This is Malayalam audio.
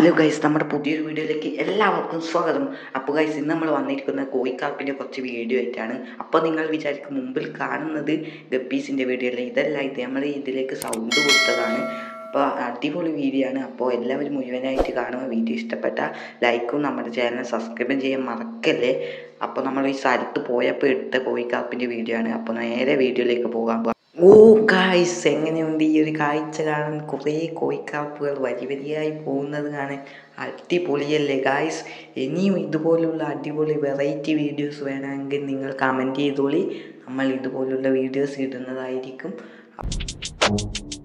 ഹലോ ഗൈസ് നമ്മുടെ പുതിയൊരു വീഡിയോയിലേക്ക് എല്ലാവർക്കും സ്വാഗതം അപ്പോൾ ഗൈസ് ഇന്ന് നമ്മൾ വന്നിരിക്കുന്ന കോഴിക്കാപ്പിൻ്റെ കുറച്ച് വീഡിയോ ആയിട്ടാണ് അപ്പോൾ നിങ്ങൾ വിചാരിക്കും മുമ്പിൽ കാണുന്നത് ഗപ്പീസിൻ്റെ വീഡിയോ അല്ല ഇതല്ല ഇത് നമ്മൾ ഇതിലേക്ക് സൗണ്ട് കൊടുത്തതാണ് അപ്പോൾ അടിപൊളി വീഡിയോ ആണ് അപ്പോൾ എല്ലാവരും മുഴുവനായിട്ട് കാണുക വീഡിയോ ഇഷ്ടപ്പെട്ട ലൈക്കും നമ്മുടെ ചാനൽ സബ്സ്ക്രൈബും ചെയ്യാൻ മറക്കല്ലേ അപ്പോൾ നമ്മൾ ഈ സ്ഥലത്ത് പോയപ്പോൾ എടുത്ത കോഴിക്കാപ്പിൻ്റെ വീഡിയോ ആണ് അപ്പോൾ നേരെ വീഡിയോയിലേക്ക് പോകാം ഓ ഗായ്സ് എങ്ങനെയുണ്ട് ഈ ഒരു കാഴ്ച കാണാൻ കുറേ കോഴിക്കാപ്പുകൾ വരി വരിയായി പോകുന്നത് കാണാൻ അടിപൊളിയല്ലേ ഗായ്സ് ഇനിയും ഇതുപോലുള്ള അടിപൊളി വെറൈറ്റി വീഡിയോസ് വേണമെങ്കിൽ നിങ്ങൾ കമൻറ്റ് ചെയ്തോളി നമ്മൾ ഇതുപോലുള്ള വീഡിയോസ് ഇടുന്നതായിരിക്കും